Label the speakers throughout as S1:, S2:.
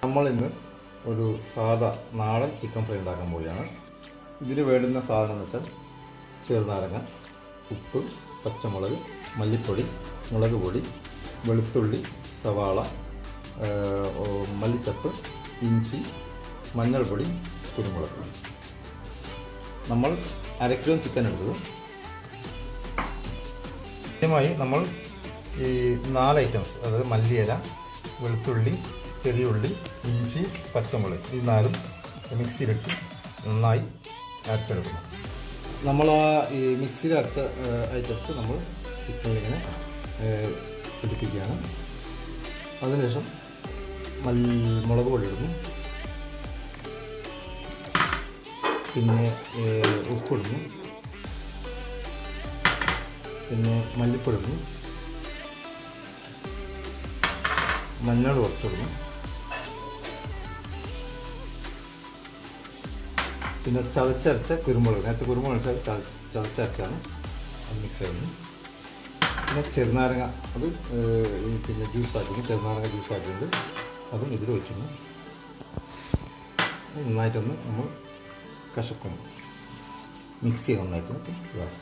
S1: നമ്മൾ ഇന്ന് ഒരു സാദാ നാടൻ ചിക്കൻ ഫ്രൈ ഉണ്ടാക്കാൻ പോവുകയാണ് ഇതിന് വേണ്ടുന്ന സാധനം എന്ന് വെച്ചാൽ ചെറുനാരങ്ങ ഉപ്പ് പച്ചമുളക് മല്ലിപ്പൊടി മുളക് പൊടി വെളുത്തുള്ളി സവാള ആ, ഓ, മല്ലിച്ചപ്പ് ഇഞ്ചി മഞ്ഞൾപ്പൊടി കുരുമുളക് നമ്മൾ അര കിലോ ചിക്കൻ എടുത്തത് ആദ്യമായി നമ്മൾ ഈ നാല് ഐറ്റംസ് അതായത് മല്ലിയില വെളുത്തുള്ളി ചെറിയ ഉള്ളി ഇഞ്ചി പച്ചമുളക് ഈ നാലും മിക്സിയിലിട്ട് നന്നായി അരച്ചെടുക്കണം നമ്മൾ ആ ഈ മിക്സിയിൽ അരച്ച ഐറ്റംസ് നമ്മൾ ചിക്കനിൽ ഇങ്ങനെ ഏഹ്, പിടിപ്പിക്കുകയാണ് അതിനുശേഷം മല്ലി മുളക് പൊടി ഇടുന്നു പിന്നെ ഏഹ്, ഉപ്പിടുന്നു പിന്നെ മല്ലിപ്പൊടി ഇടുന്നു മഞ്ഞൾ കുറച്ചിടുന്നു പിന്നെ ചതച്ചരച്ച കുരുമുളക് നേരത്തെ കുരുമുളക് ചത- ചത- ചതച്ചരച്ചാണ് അത് മിക്സ് ചെയ്യുന്നത് പിന്നെ ചെറുനാരങ്ങ അത് ഏഹ്, ഈ പിന്നെ ജ്യൂസാക്കി ചെറുനാരങ്ങ ജ്യൂസാക്കിയിട്ട് അതും ഇതിൽ വെച്ചിരുന്നു നന്നായിട്ടൊന്ന് നമ്മൾ കഷക്കും മിക്സ് ചെയ്ത് നന്നായിട്ട് ഇതാക്കും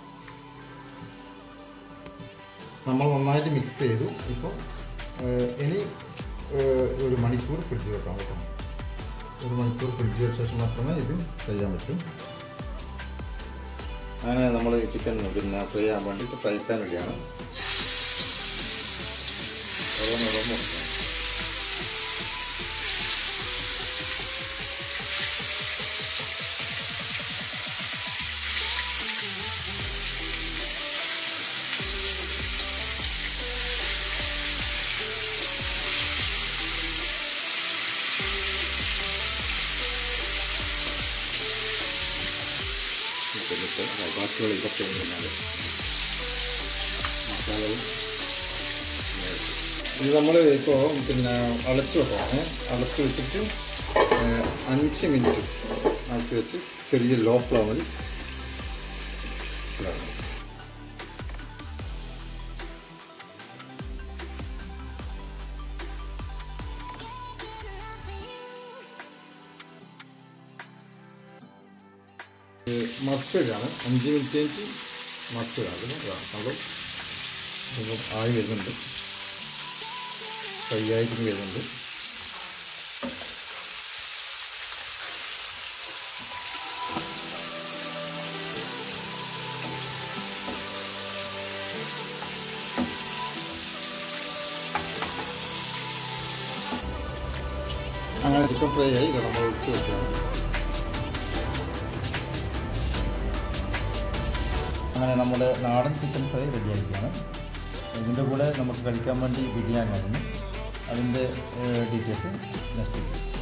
S1: നമ്മൾ നന്നായിട്ട് മിക്സ് ചെയ്തു ഇപ്പോൾ ഇനി ഏഹ്, ഒരു മണിക്കൂർ ഫ്രിഡ്ജ് വെക്കാൻ പറ്റണം ഒരു മണിക്കൂർ ഫ്രിഡ്ജ് വെച്ച ശേഷം മാത്രമേ ഇത് ചെയ്യാൻ പറ്റൂ അങ്ങനെ നമ്മൾ ചിക്കൻ പിന്നെ ഫ്രൈ ചെയ്യാൻ വേണ്ടിയിട്ട് ഫ്രൈ പാൻ ഇടുകയാണ് ഓരോന്ന് ഓരോന്ന് കൊടുക്കണം. എന്നിട്ട് ബാക്കിയുള്ള ഇതൊക്കെ കഴിഞ്ഞാൽ മസാലകളും ഇത് നമ്മൾ ഇപ്പോൾ പിന്നെ അടച്ചു വെക്കണം അടച്ചു വെച്ചിട്ട് ഏഹ്, അഞ്ച് മിനിറ്റ് അടച്ചു വെച്ച് ചെറിയ ലോ ഫ്ലവറിൽ ഇടാം. മസ്റ്റേഡാണ് അഞ്ച് മിനിറ്റ് കഴിഞ്ഞ് മസ്റ്റേഡാണ് അതിന് നമ്മൾ ഇത് ആയി വരുന്നുണ്ട് ഫ്രൈ ആയിട്ട് വരുന്നുണ്ട് അങ്ങനെ ചിക്കൻ ഫ്രൈ ആയി ഇത് നമ്മൾ ഒഴിച്ച് വെക്കുകയാണ് അങ്ങനെ നമ്മുടെ നാടൻ ചിക്കൻ ഫ്രൈ റെഡി ആയിരിക്കുകയാണ് ഇതിൻ്റെ കൂടെ നമുക്ക് കഴിക്കാൻ വേണ്ടി ബിരിയാണി ആയിരുന്നു അതിൻ്റെ ഡീറ്റെയിൽസ് നെക്സ്റ്റ്